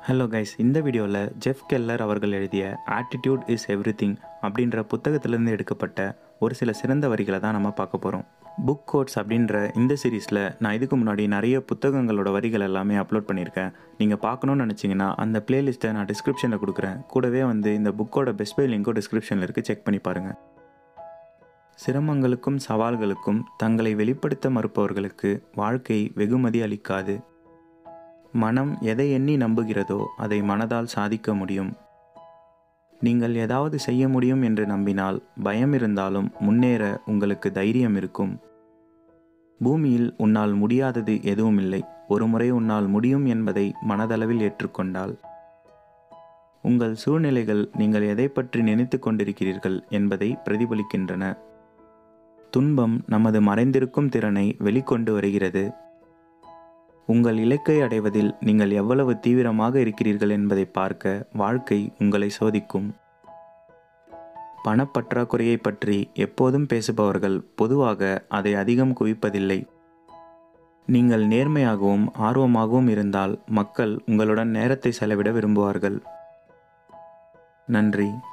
hello guys இந்த வீடியோவில் Jeff Keller அவர்கள் எழுதிய ஆட்டிடியூட் இஸ் எவ்ரிதிங் அப்படின்ற புத்தகத்திலிருந்து எடுக்கப்பட்ட ஒரு சில சிறந்த வரிகளை தான் நம்ம பார்க்க போகிறோம் புக் கோட்ஸ் அப்படின்ற இந்த சீரீஸில் நான் இதுக்கு முன்னாடி நிறைய புத்தகங்களோட வரிகள் எல்லாமே அப்லோட் பண்ணியிருக்கேன் நீங்கள் பார்க்கணும்னு நினச்சிங்கன்னா அந்த பிளேலிஸ்ட்டை நான் டிஸ்கிரிப்ஷனில் கொடுக்குறேன் கூடவே வந்து இந்த புக்கோட பெஸ்ட் பை லிங்க்கும் டிஸ்கிரிப்ஷனில் இருக்குது செக் பண்ணி பாருங்கள் சிரமங்களுக்கும் சவால்களுக்கும் தங்களை வெளிப்படுத்த மறுப்பவர்களுக்கு வாழ்க்கை வெகுமதி அளிக்காது மனம் எதை எண்ணி நம்புகிறதோ அதை மனதால் சாதிக்க முடியும் நீங்கள் ஏதாவது செய்ய முடியும் என்று நம்பினால் பயம் இருந்தாலும் முன்னேற உங்களுக்கு தைரியம் இருக்கும் பூமியில் உன்னால் முடியாதது எதுவும் இல்லை ஒருமுறை உன்னால் முடியும் என்பதை மனதளவில் ஏற்றுக்கொண்டால் உங்கள் சூழ்நிலைகள் நீங்கள் எதை பற்றி நினைத்து கொண்டிருக்கிறீர்கள் என்பதை பிரதிபலிக்கின்றன துன்பம் நமது மறைந்திருக்கும் திறனை வெளிக்கொண்டு வருகிறது உங்கள் இலக்கை அடைவதில் நீங்கள் எவ்வளவு தீவிரமாக இருக்கிறீர்கள் என்பதை பார்க்க வாழ்க்கை உங்களை சோதிக்கும் பணப்பற்றாக்குறையை பற்றி எப்போதும் பேசுபவர்கள் பொதுவாக அதை அதிகம் குவிப்பதில்லை நீங்கள் நேர்மையாகவும் ஆர்வமாகவும் இருந்தால் மக்கள் உங்களுடன் நேரத்தை செலவிட விரும்புவார்கள் நன்றி